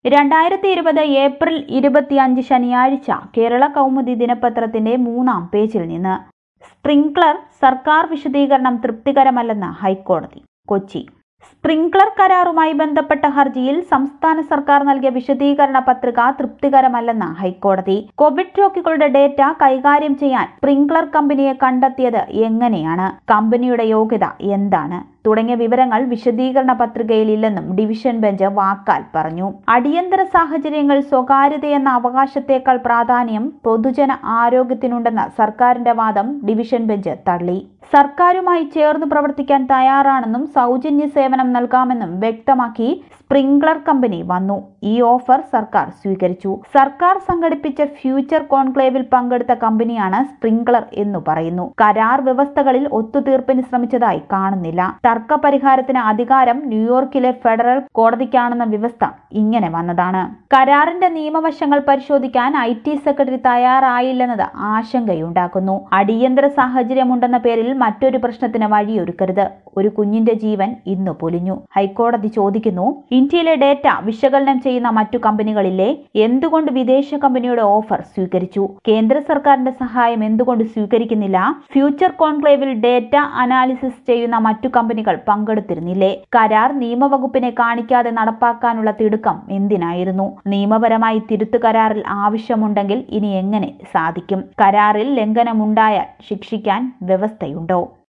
രണ്ടായിരത്തി ഇരുപത് ഏപ്രിൽ ഇരുപത്തിയഞ്ച് ശനിയാഴ്ച കേരള കൗമുദി ദിനപത്രത്തിന്റെ മൂന്നാം പേജിൽ നിന്ന് സ്പ്രിംഗ്ലർ സർക്കാർ വിശദീകരണം തൃപ്തികരമല്ലെന്ന് ഹൈക്കോടതി കൊച്ചി സ്പ്രിംഗ്ലർ കരാറുമായി ബന്ധപ്പെട്ട ഹർജിയിൽ സംസ്ഥാന സർക്കാർ നൽകിയ വിശദീകരണ പത്രിക തൃപ്തികരമല്ലെന്ന് ഹൈക്കോടതി കോവിഡ് രോഗികളുടെ ഡേറ്റ കൈകാര്യം ചെയ്യാൻ സ്പ്രിംഗ്ലർ കമ്പനിയെ കണ്ടെത്തിയത് എങ്ങനെയാണ് കമ്പനിയുടെ യോഗ്യത എന്താണ് തുടങ്ങിയ വിവരങ്ങൾ വിശദീകരണ പത്രികയിൽ ഇല്ലെന്നും ഡിവിഷൻ ബെഞ്ച് വാക്കാൽ പറഞ്ഞു അടിയന്തര സാഹചര്യങ്ങൾ സ്വകാര്യതയെന്ന അവകാശത്തേക്കാൾ പ്രാധാന്യം പൊതുജന ആരോഗ്യത്തിനുണ്ടെന്ന സർക്കാരിന്റെ വാദം ഡിവിഷൻ ബെഞ്ച് തള്ളി സർക്കാരുമായി ചേർന്ന് പ്രവർത്തിക്കാൻ തയ്യാറാണെന്നും സൗജന്യ സേവനം നൽകാമെന്നും വ്യക്തമാക്കി സ്പ്രിംഗ്ലർ കമ്പനി വന്നു ഈ ഓഫർ സർക്കാർ സ്വീകരിച്ചു സർക്കാർ സംഘടിപ്പിച്ച ഫ്യൂച്ചർ കോൺക്ലേവിൽ പങ്കെടുത്ത കമ്പനിയാണ് സ്പ്രിംഗ്ലർ എന്നു പറയുന്നു കരാർ വ്യവസ്ഥകളിൽ ഒത്തുതീർപ്പിന് ശ്രമിച്ചതായി കാണുന്നില്ല തർക്ക പരിഹാരത്തിന് അധികാരം ന്യൂയോർക്കിലെ ഫെഡറൽ കോടതിക്കാണെന്ന വ്യവസ്ഥ ഇങ്ങനെ വന്നതാണ് കരാറിന്റെ നിയമവശങ്ങൾ പരിശോധിക്കാൻ ഐ ടി സെക്രട്ടറി തയ്യാറായില്ലെന്നത് ആശങ്കയുണ്ടാക്കുന്നു അടിയന്തര സാഹചര്യമുണ്ടെന്ന പേരിൽ മറ്റൊരു പ്രശ്നത്തിന് വഴിയൊരുക്കരുത് ഒരു കുഞ്ഞിന്റെ ജീവൻ ഇന്ന് പൊലിഞ്ഞു ഹൈക്കോടതി ചോദിക്കുന്നു ഇന്ത്യയിലെ ഡേറ്റ വിശകലനം ചെയ്യുന്ന മറ്റു കമ്പനികളില്ലേ എന്തുകൊണ്ട് വിദേശ കമ്പനിയുടെ ഓഫർ സ്വീകരിച്ചു കേന്ദ്ര സർക്കാരിന്റെ സഹായം എന്തുകൊണ്ട് സ്വീകരിക്കുന്നില്ല ഫ്യൂച്ചർ കോൺക്ലേവിൽ ഡേറ്റ അനാലിസിസ് ചെയ്യുന്ന മറ്റു കമ്പനികൾ പങ്കെടുത്തിരുന്നില്ലേ കരാർ നിയമവകുപ്പിനെ കാണിക്കാതെ നടപ്പാക്കാനുള്ള തിടുക്കം എന്തിനായിരുന്നു നിയമപരമായി തിരുത്തു കരാറിൽ ആവശ്യമുണ്ടെങ്കിൽ ഇനി എങ്ങനെ സാധിക്കും കരാറിൽ ലംഘനമുണ്ടായാൽ ശിക്ഷിക്കാൻ വ്യവസ്ഥയുണ്ടോ